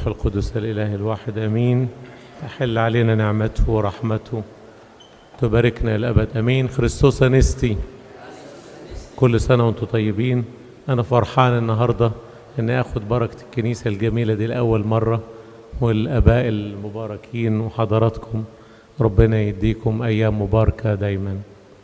والروح القدس الإله الواحد أمين تحل علينا نعمته ورحمته تباركنا الأبد أمين خريستوس أنستي كل سنة وانتم طيبين أنا فرحان النهاردة أن أخد بركة الكنيسة الجميلة دي لأول مرة والآباء المباركين وحضراتكم ربنا يديكم أيام مباركة دايما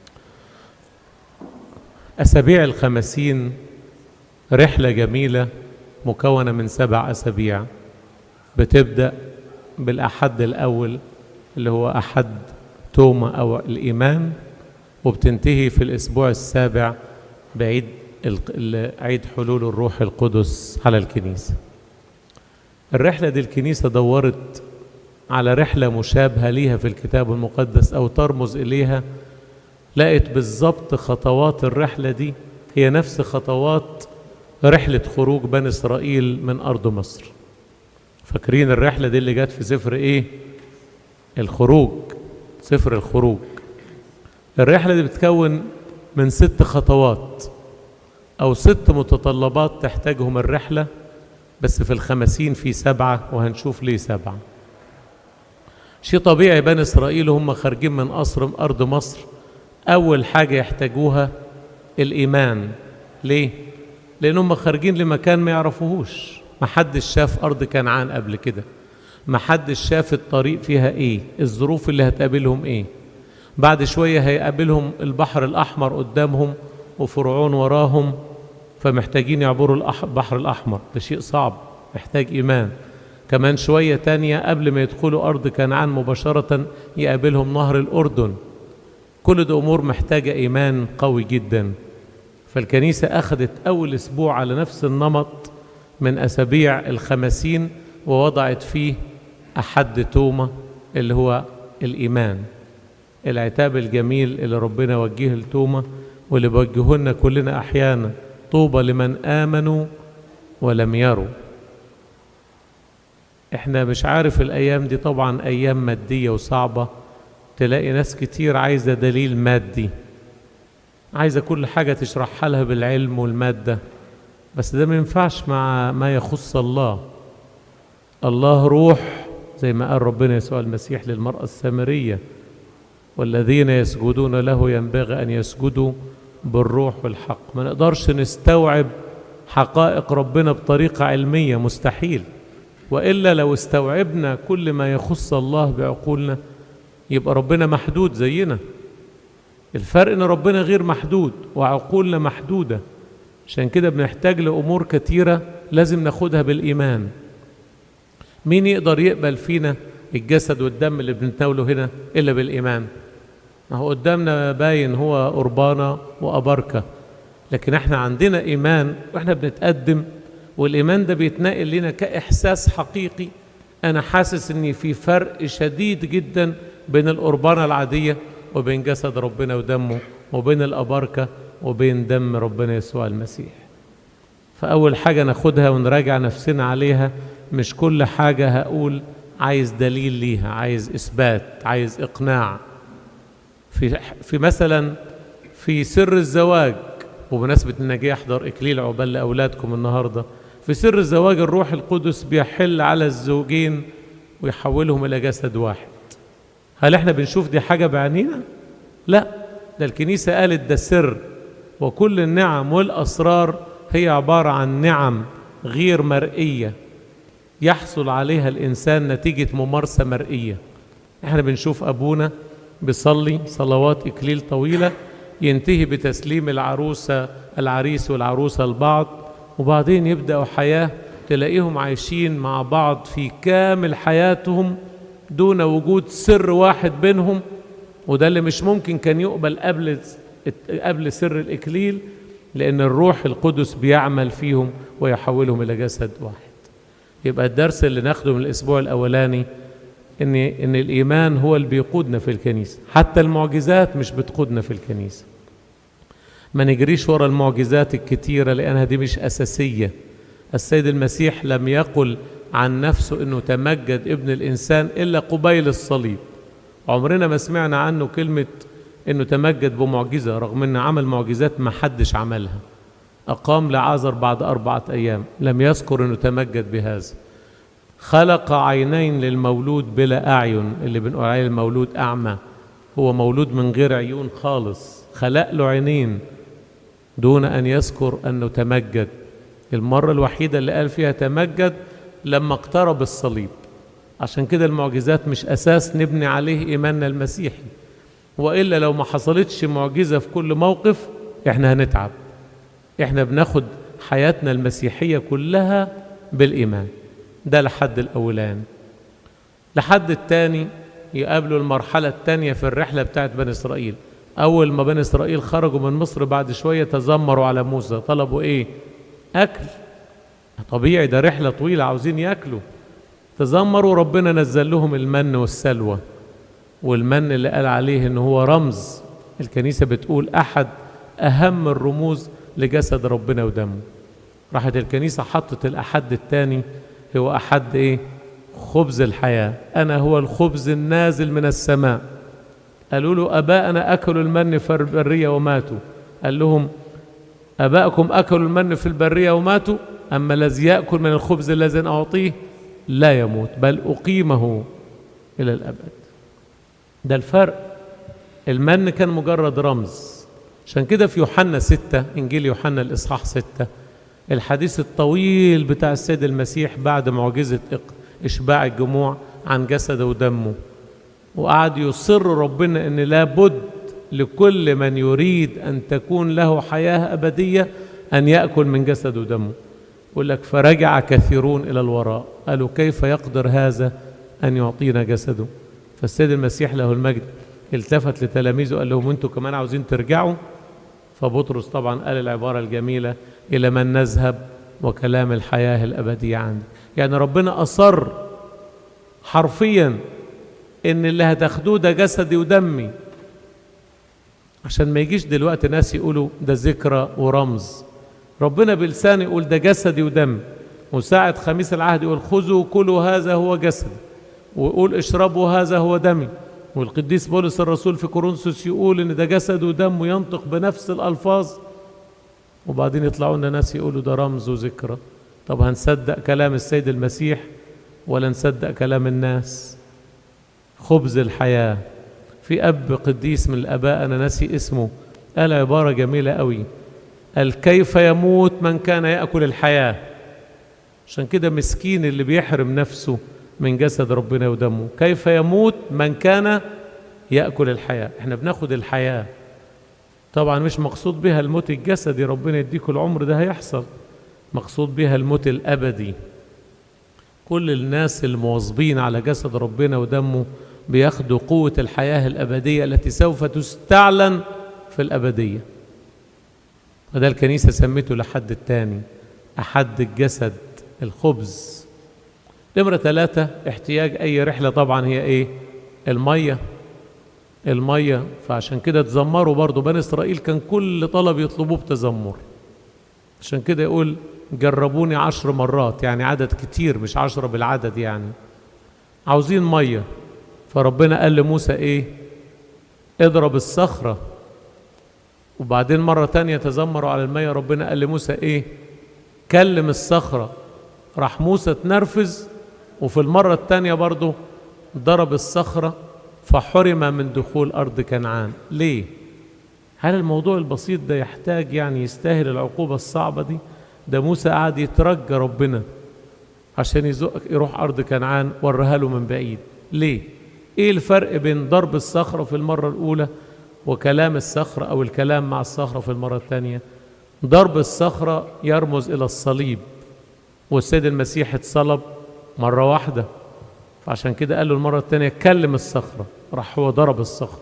أسابيع الخمسين رحلة جميلة مكونة من سبع أسابيع بتبدأ بالأحد الأول اللي هو أحد توما أو الإيمان وبتنتهي في الأسبوع السابع بعيد عيد حلول الروح القدس على الكنيسة الرحلة دي الكنيسة دورت على رحلة مشابهة ليها في الكتاب المقدس أو ترمز إليها لقت بالظبط خطوات الرحلة دي هي نفس خطوات رحلة خروج بني إسرائيل من أرض مصر فاكرين الرحلة دي اللي جت في سفر إيه؟ الخروج سفر الخروج الرحلة دي بتكون من ست خطوات أو ست متطلبات تحتاجهم الرحلة بس في الخمسين في سبعة وهنشوف ليه سبعة شيء طبيعي بني إسرائيل هم خارجين من قصر أرض مصر أول حاجة يحتاجوها الإيمان ليه؟ لأنهم خارجين لمكان ما يعرفوهوش محدش شاف أرض كنعان قبل كده محدش شاف الطريق فيها إيه الظروف اللي هتقابلهم إيه بعد شوية هيقابلهم البحر الأحمر قدامهم وفرعون وراهم فمحتاجين يعبروا البحر الأحمر ده شيء صعب محتاج إيمان كمان شوية تانية قبل ما يدخلوا أرض كنعان مباشرة يقابلهم نهر الأردن كل دي أمور محتاجة إيمان قوي جدا فالكنيسة أخذت أول أسبوع على نفس النمط من أسابيع الخمسين ووضعت فيه أحد توما اللي هو الإيمان العتاب الجميل اللي ربنا وجهه لتوما واللي بوجهه لنا كلنا أحيانا طوبى لمن آمنوا ولم يروا احنا مش عارف الأيام دي طبعا أيام مادية وصعبة تلاقي ناس كتير عايزة دليل مادي عايزة كل حاجة تشرحها لها بالعلم والمادة بس ده ما ينفعش مع ما يخص الله الله روح زي ما قال ربنا يسوع المسيح للمرأة السامرية والذين يسجدون له ينبغي أن يسجدوا بالروح والحق ما نقدرش نستوعب حقائق ربنا بطريقة علمية مستحيل وإلا لو استوعبنا كل ما يخص الله بعقولنا يبقى ربنا محدود زينا الفرق ان ربنا غير محدود وعقولنا محدوده عشان كده بنحتاج لامور كتيره لازم ناخدها بالايمان مين يقدر يقبل فينا الجسد والدم اللي بنتناوله هنا الا بالايمان ما هو قدامنا باين هو قربانه وابركه لكن احنا عندنا ايمان واحنا بنتقدم والايمان ده بيتنقل لنا كاحساس حقيقي انا حاسس ان في فرق شديد جدا بين القربانه العاديه وبين جسد ربنا ودمه وبين الأباركة وبين دم ربنا يسوع المسيح فأول حاجة ناخدها ونراجع نفسنا عليها مش كل حاجة هقول عايز دليل ليها عايز إثبات عايز إقناع في, في مثلا في سر الزواج وبمناسبة إن جاي أحضر إكليل عقبال لأولادكم النهاردة في سر الزواج الروح القدس بيحل على الزوجين ويحولهم إلى جسد واحد هل احنا بنشوف دي حاجة بعينينا؟ لا ده الكنيسة قالت ده سر وكل النعم والأسرار هي عبارة عن نعم غير مرئية يحصل عليها الإنسان نتيجة ممارسة مرئية احنا بنشوف أبونا بيصلي صلوات إكليل طويلة ينتهي بتسليم العروسة العريس والعروسة لبعض وبعدين يبدأوا حياة تلاقيهم عايشين مع بعض في كامل حياتهم دون وجود سر واحد بينهم وده اللي مش ممكن كان يقبل قبل قبل سر الإكليل لأن الروح القدس بيعمل فيهم ويحولهم إلى جسد واحد يبقى الدرس اللي ناخده من الأسبوع الأولاني إن إن الإيمان هو اللي بيقودنا في الكنيسة حتى المعجزات مش بتقودنا في الكنيسة ما نجريش ورا المعجزات الكتيرة لأنها دي مش أساسية السيد المسيح لم يقل عن نفسه انه تمجد ابن الانسان الا قبيل الصليب عمرنا ما سمعنا عنه كلمه انه تمجد بمعجزه رغم انه عمل معجزات ما حدش عملها أقام لعازر بعد أربعة أيام لم يذكر أنه تمجد بهذا خلق عينين للمولود بلا أعين اللي بنقول عليه المولود أعمى هو مولود من غير عيون خالص خلق له عينين دون أن يذكر أنه تمجد المرة الوحيدة اللي قال فيها تمجد لما اقترب الصليب عشان كده المعجزات مش أساس نبني عليه إيماننا المسيحي وإلا لو ما حصلتش معجزة في كل موقف إحنا هنتعب إحنا بناخد حياتنا المسيحية كلها بالإيمان ده لحد الأولان لحد التاني يقابلوا المرحلة التانية في الرحلة بتاعت بني إسرائيل أول ما بني إسرائيل خرجوا من مصر بعد شوية تذمروا على موسى طلبوا إيه؟ أكل طبيعي ده رحلة طويلة عاوزين يأكلوا تذمروا ربنا نزل لهم المن والسلوى والمن اللي قال عليه إن هو رمز الكنيسة بتقول أحد أهم الرموز لجسد ربنا ودمه راحت الكنيسة حطت الأحد الثاني هو أحد إيه؟ خبز الحياة أنا هو الخبز النازل من السماء قالوا له أباءنا أكلوا المن في البرية وماتوا قال لهم أباءكم أكلوا المن في البرية وماتوا أما الذي يأكل من الخبز الذي أعطيه لا يموت بل أقيمه إلى الأبد ده الفرق المن كان مجرد رمز عشان كده في يوحنا ستة إنجيل يوحنا الإصحاح ستة الحديث الطويل بتاع السيد المسيح بعد معجزة إشباع الجموع عن جسده ودمه وقعد يصر ربنا ان لابد لكل من يريد ان تكون له حياه ابديه ان ياكل من جسد ودمه يقول لك فرجع كثيرون الى الوراء قالوا كيف يقدر هذا ان يعطينا جسده فالسيد المسيح له المجد التفت لتلاميذه قال لهم انتوا كمان عاوزين ترجعوا فبطرس طبعا قال العباره الجميله الى من نذهب وكلام الحياه الابديه عندي يعني ربنا اصر حرفيا ان اللي هتاخدوه ده جسدي ودمي عشان ما يجيش دلوقتي ناس يقولوا ده ذكرى ورمز ربنا بلسانه يقول ده جسدي ودمي وساعة خميس العهد يقول خذوا كلوا هذا هو جسدي ويقول اشربوا هذا هو دمي والقديس بولس الرسول في كورنثوس يقول ان ده جسد ودم وينطق بنفس الالفاظ وبعدين يطلعوا لنا ناس يقولوا ده رمز وذكرى طب هنصدق كلام السيد المسيح ولا نصدق كلام الناس خبز الحياة في أب قديس من الآباء أنا ناسي اسمه قال عبارة جميلة قوي قال كيف يموت من كان يأكل الحياة عشان كده مسكين اللي بيحرم نفسه من جسد ربنا ودمه كيف يموت من كان يأكل الحياة احنا بناخد الحياة طبعا مش مقصود بها الموت الجسدي ربنا يديكوا العمر ده هيحصل مقصود بها الموت الأبدي كل الناس المواظبين على جسد ربنا ودمه بياخدوا قوة الحياة الأبدية التي سوف تستعلن في الأبدية وده الكنيسة سميته لحد التاني أحد الجسد الخبز نمرة ثلاثة احتياج أي رحلة طبعا هي إيه المية المية فعشان كده تزمروا برضو بني إسرائيل كان كل طلب يطلبوه بتذمر عشان كده يقول جربوني عشر مرات يعني عدد كتير مش عشرة بالعدد يعني عاوزين مية فربنا قال لموسى ايه اضرب الصخرة وبعدين مرة تانية تذمروا على المية ربنا قال لموسى ايه كلم الصخرة راح موسى تنرفز وفي المرة التانية برضو ضرب الصخرة فحرم من دخول أرض كنعان ليه؟ هل الموضوع البسيط ده يحتاج يعني يستاهل العقوبة الصعبة دي؟ ده موسى قعد يترجى ربنا عشان يزق يروح أرض كنعان ورها له من بعيد ليه؟ إيه الفرق بين ضرب الصخرة في المرة الأولى وكلام الصخرة أو الكلام مع الصخرة في المرة الثانية؟ ضرب الصخرة يرمز إلى الصليب والسيد المسيح اتصلب مرة واحدة فعشان كده قال له المرة الثانية كلم الصخرة راح هو ضرب الصخرة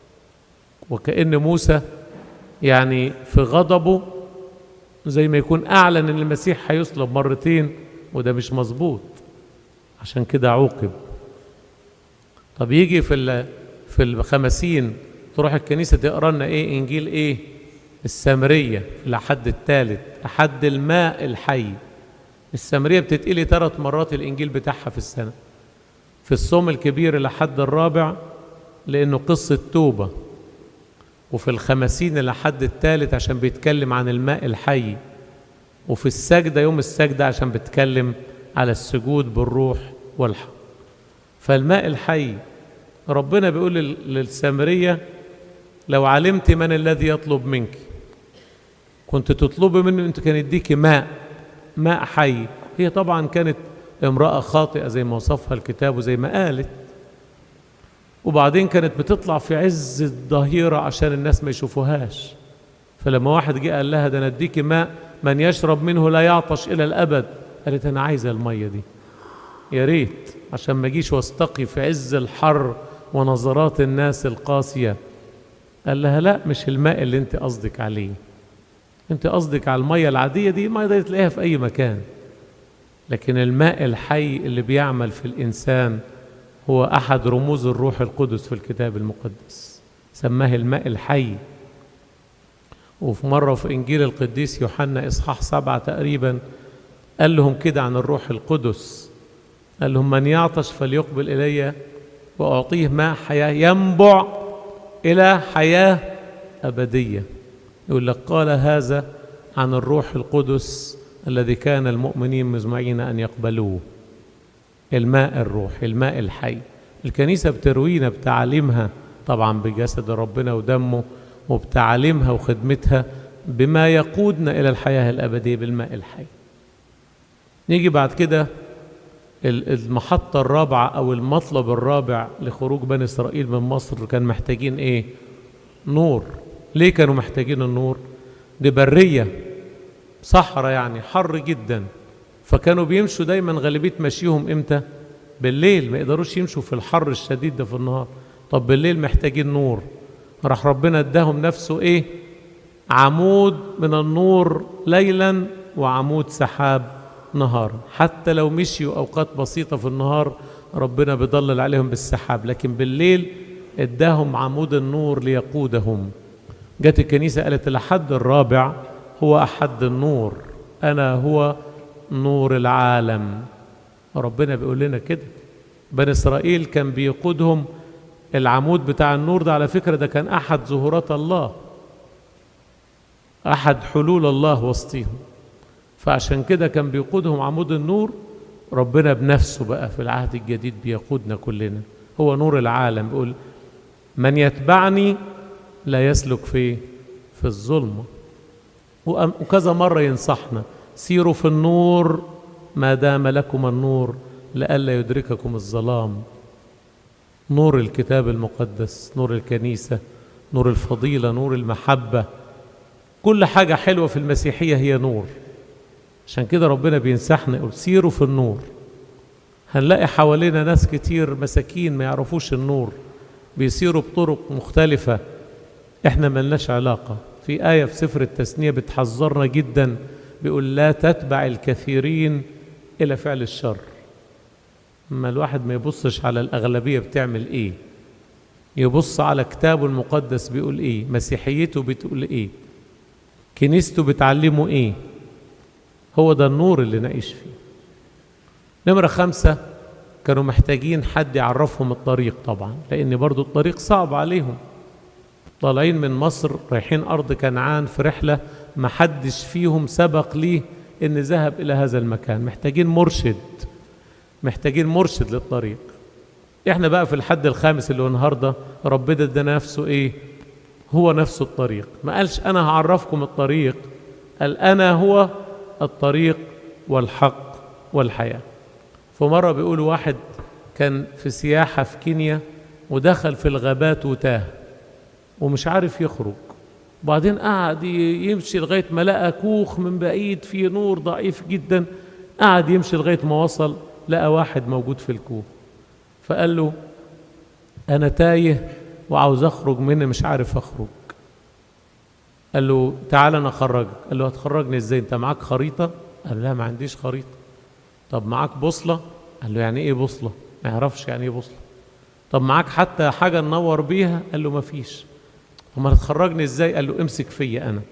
وكأن موسى يعني في غضبه زي ما يكون أعلن أن المسيح هيصلب مرتين وده مش مظبوط عشان كده عوقب طب يجي في في الخمسين تروح الكنيسة تقرا لنا إيه إنجيل إيه السامرية الأحد الثالث أحد الماء الحي السامرية بتتقلي ثلاث مرات الإنجيل بتاعها في السنة في الصوم الكبير الأحد الرابع لأنه قصة توبة وفي الخمسين الأحد الثالث عشان بيتكلم عن الماء الحي وفي السجدة يوم السجدة عشان بيتكلم على السجود بالروح والحق فالماء الحي ربنا بيقول للسامرية لو علمت من الذي يطلب منك كنت تطلبي منه انت كان يديكي ماء ماء حي هي طبعا كانت امرأة خاطئة زي ما وصفها الكتاب وزي ما قالت وبعدين كانت بتطلع في عز الظهيرة عشان الناس ما يشوفوهاش فلما واحد جه قال لها ده انا اديكي ماء من يشرب منه لا يعطش الى الابد قالت انا عايزه الميه دي يا ريت عشان ما اجيش واستقي في عز الحر ونظرات الناس القاسيه قال لها لا مش الماء اللي انت قصدك عليه انت قصدك على الميه العاديه دي الميه دي تلاقيها في اي مكان لكن الماء الحي اللي بيعمل في الانسان هو احد رموز الروح القدس في الكتاب المقدس سماه الماء الحي وفي مرة في إنجيل القديس يوحنا إصحاح سبعة تقريبا قال لهم كده عن الروح القدس قال لهم من يعطش فليقبل إلي وأعطيه ماء حياة ينبع إلى حياة أبدية يقول لك قال هذا عن الروح القدس الذي كان المؤمنين مزمعين أن يقبلوه الماء الروح الماء الحي الكنيسة بتروينا بتعليمها طبعا بجسد ربنا ودمه وبتعليمها وخدمتها بما يقودنا إلى الحياة الأبدية بالماء الحي نيجي بعد كده المحطة الرابعة أو المطلب الرابع لخروج بني إسرائيل من مصر كان محتاجين إيه؟ نور ليه كانوا محتاجين النور؟ دي برية صحراء يعني حر جدا فكانوا بيمشوا دايما غالبية مشيهم إمتى؟ بالليل ما يقدروش يمشوا في الحر الشديد ده في النهار طب بالليل محتاجين نور راح ربنا اداهم نفسه ايه عمود من النور ليلا وعمود سحاب نهارا حتى لو مشيوا اوقات بسيطه في النهار ربنا بيضلل عليهم بالسحاب لكن بالليل اداهم عمود النور ليقودهم جت الكنيسه قالت الحد الرابع هو احد النور انا هو نور العالم ربنا بيقول لنا كده بني اسرائيل كان بيقودهم العمود بتاع النور ده على فكرة ده كان أحد ظهورات الله أحد حلول الله وسطيهم فعشان كده كان بيقودهم عمود النور ربنا بنفسه بقى في العهد الجديد بيقودنا كلنا هو نور العالم بيقول من يتبعني لا يسلك في في الظلمة وكذا مرة ينصحنا سيروا في النور ما دام لكم النور لئلا يدرككم الظلام نور الكتاب المقدس نور الكنيسة نور الفضيلة نور المحبة كل حاجة حلوة في المسيحية هي نور عشان كده ربنا بينصحنا يقول سيروا في النور هنلاقي حوالينا ناس كتير مساكين ما يعرفوش النور بيسيروا بطرق مختلفة احنا ملناش علاقة في آية في سفر التثنية بتحذرنا جدا بيقول لا تتبع الكثيرين إلى فعل الشر اما الواحد ما يبصش على الأغلبية بتعمل إيه يبص على كتابه المقدس بيقول إيه مسيحيته بتقول إيه كنيسته بتعلمه إيه هو ده النور اللي نعيش فيه نمرة خمسة كانوا محتاجين حد يعرفهم الطريق طبعا لأن برضو الطريق صعب عليهم طالعين من مصر رايحين أرض كنعان في رحلة ما حدش فيهم سبق ليه إن ذهب إلى هذا المكان محتاجين مرشد محتاجين مرشد للطريق احنا بقى في الحد الخامس اللي هو النهارده ربنا ادانا نفسه ايه هو نفسه الطريق ما قالش انا هعرفكم الطريق قال انا هو الطريق والحق والحياه فمره بيقول واحد كان في سياحه في كينيا ودخل في الغابات وتاه ومش عارف يخرج وبعدين قعد يمشي لغايه ما لقى كوخ من بعيد فيه نور ضعيف جدا قعد يمشي لغايه ما وصل لقى واحد موجود في الكوخ فقال له أنا تايه وعاوز أخرج مني مش عارف أخرج قال له تعال أنا أخرجك قال له هتخرجني إزاي أنت معاك خريطة قال لا ما عنديش خريطة طب معاك بوصلة قال له يعني إيه بوصلة ما يعرفش يعني إيه بوصلة طب معاك حتى حاجة ننور بيها قال له ما فيش طب ما هتخرجني إزاي قال له امسك فيا أنا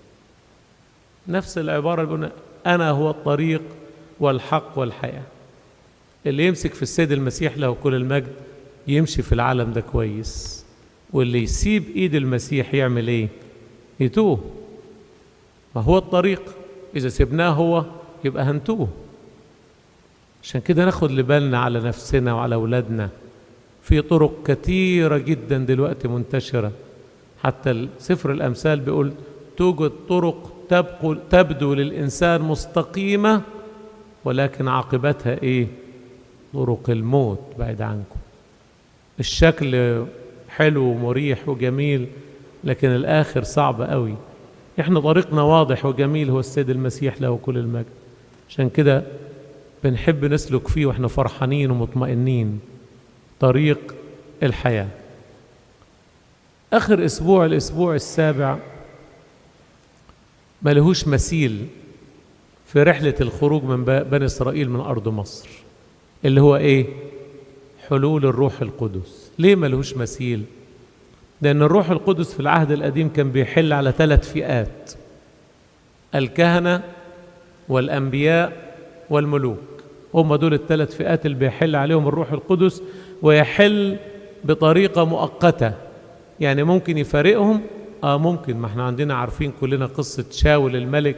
نفس العبارة اللي قلنا أنا هو الطريق والحق والحياة اللي يمسك في السيد المسيح له كل المجد يمشي في العالم ده كويس واللي يسيب ايد المسيح يعمل ايه يتوه ما هو الطريق اذا سبناه هو يبقى هنتوه عشان كده ناخد لبالنا على نفسنا وعلى أولادنا في طرق كثيرة جدا دلوقتي منتشرة حتى سفر الأمثال بيقول توجد طرق تبقو تبدو للإنسان مستقيمة ولكن عاقبتها إيه؟ طرق الموت بعيد عنكم الشكل حلو ومريح وجميل لكن الآخر صعب قوي احنا طريقنا واضح وجميل هو السيد المسيح له كل المجد عشان كده بنحب نسلك فيه واحنا فرحانين ومطمئنين طريق الحياة آخر أسبوع الأسبوع السابع ملهوش مثيل في رحلة الخروج من بني إسرائيل من أرض مصر اللي هو إيه؟ حلول الروح القدس ليه ملهوش مثيل؟ لأن الروح القدس في العهد القديم كان بيحل على ثلاث فئات الكهنة والأنبياء والملوك هم دول الثلاث فئات اللي بيحل عليهم الروح القدس ويحل بطريقة مؤقتة يعني ممكن يفارقهم آه ممكن ما احنا عندنا عارفين كلنا قصة شاول الملك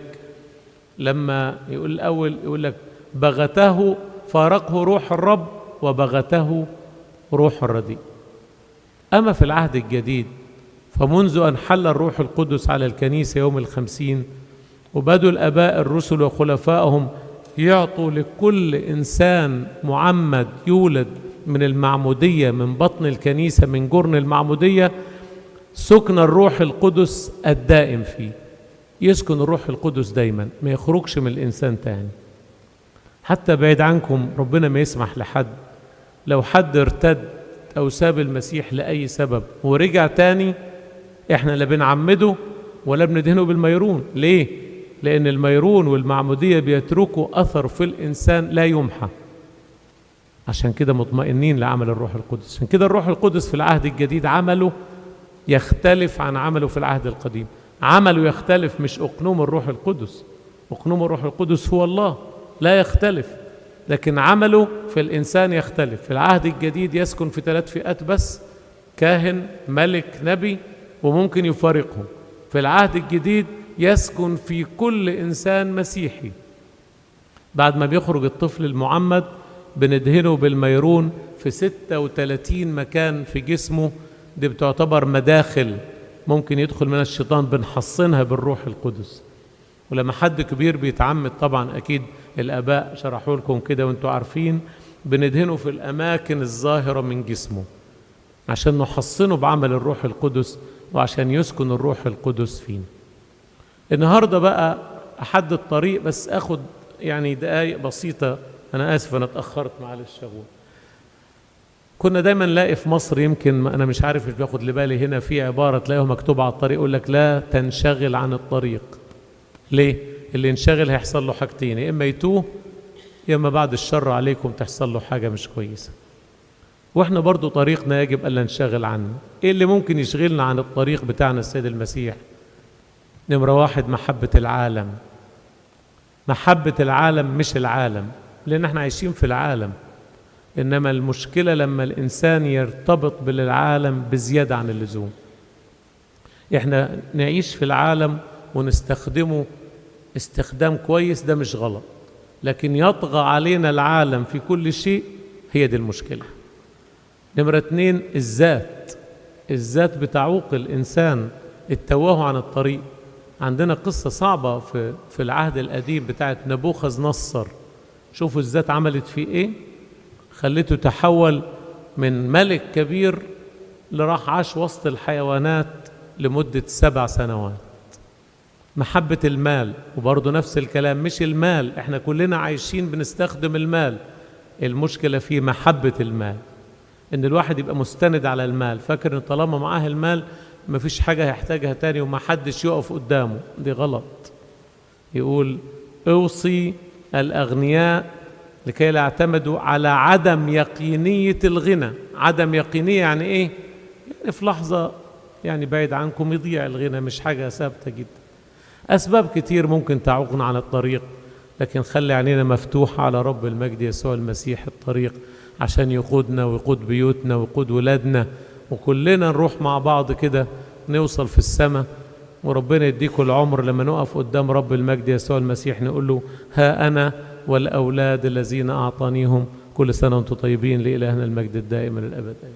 لما يقول الأول يقول لك بغته فارقه روح الرب وبغته روح الرديء أما في العهد الجديد فمنذ أن حل الروح القدس على الكنيسة يوم الخمسين وبدوا الآباء الرسل وخلفائهم يعطوا لكل إنسان معمد يولد من المعمودية من بطن الكنيسة من جرن المعمودية سكن الروح القدس الدائم فيه يسكن الروح القدس دايما ما يخرجش من الإنسان تاني حتى بعيد عنكم ربنا ما يسمح لحد لو حد ارتد أو ساب المسيح لأي سبب ورجع تاني احنا لا بنعمده ولا بندهنه بالميرون ليه؟ لأن الميرون والمعمودية بيتركوا أثر في الإنسان لا يمحى عشان كده مطمئنين لعمل الروح القدس عشان كده الروح القدس في العهد الجديد عمله يختلف عن عمله في العهد القديم عمله يختلف مش أقنوم الروح القدس أقنوم الروح القدس هو الله لا يختلف لكن عمله في الإنسان يختلف في العهد الجديد يسكن في ثلاث فئات بس كاهن ملك نبي وممكن يفارقهم في العهد الجديد يسكن في كل إنسان مسيحي بعد ما بيخرج الطفل المعمد بندهنه بالميرون في 36 مكان في جسمه دي بتعتبر مداخل ممكن يدخل من الشيطان بنحصنها بالروح القدس ولما حد كبير بيتعمد طبعا اكيد الاباء شرحوا لكم كده وانتوا عارفين بندهنه في الاماكن الظاهره من جسمه عشان نحصنه بعمل الروح القدس وعشان يسكن الروح القدس فينا النهارده بقى احدد طريق بس اخد يعني دقايق بسيطه انا اسف انا اتاخرت معلش ابوه كنا دايما نلاقي في مصر يمكن انا مش عارف مش باخد لبالي هنا في عباره تلاقيها مكتوبه على الطريق يقول لك لا تنشغل عن الطريق ليه اللي ينشغل هيحصل له حاجتين يا اما يتوه يا اما بعد الشر عليكم تحصل له حاجه مش كويسه واحنا برضو طريقنا يجب الا ننشغل عنه ايه اللي ممكن يشغلنا عن الطريق بتاعنا السيد المسيح نمره واحد محبه العالم محبه العالم مش العالم لان احنا عايشين في العالم انما المشكله لما الانسان يرتبط بالعالم بزياده عن اللزوم احنا نعيش في العالم ونستخدمه استخدام كويس ده مش غلط لكن يطغى علينا العالم في كل شيء هي دي المشكله نمره اتنين الذات الذات بتعوق الانسان التواه عن الطريق عندنا قصه صعبه في في العهد القديم بتاعت نبوخذ نصر شوفوا الذات عملت فيه ايه خلته تحول من ملك كبير لراح عاش وسط الحيوانات لمدة سبع سنوات محبة المال وبرضه نفس الكلام مش المال احنا كلنا عايشين بنستخدم المال المشكلة في محبة المال ان الواحد يبقى مستند على المال فاكر ان طالما معاه المال مفيش حاجة هيحتاجها تاني وما حدش يقف قدامه دي غلط يقول اوصي الأغنياء لكي لا يعتمدوا على عدم يقينية الغنى عدم يقينية يعني ايه يعني في لحظة يعني بعيد عنكم يضيع الغنى مش حاجة ثابتة جدا أسباب كتير ممكن تعوقنا عن الطريق لكن خلي عينينا مفتوحة على رب المجد يسوع المسيح الطريق عشان يقودنا ويقود بيوتنا ويقود ولادنا وكلنا نروح مع بعض كده نوصل في السماء وربنا يديكم العمر لما نقف قدام رب المجد يسوع المسيح نقول له ها أنا والأولاد الذين أعطانيهم كل سنة وأنتم طيبين لإلهنا المجد الدائم للأبد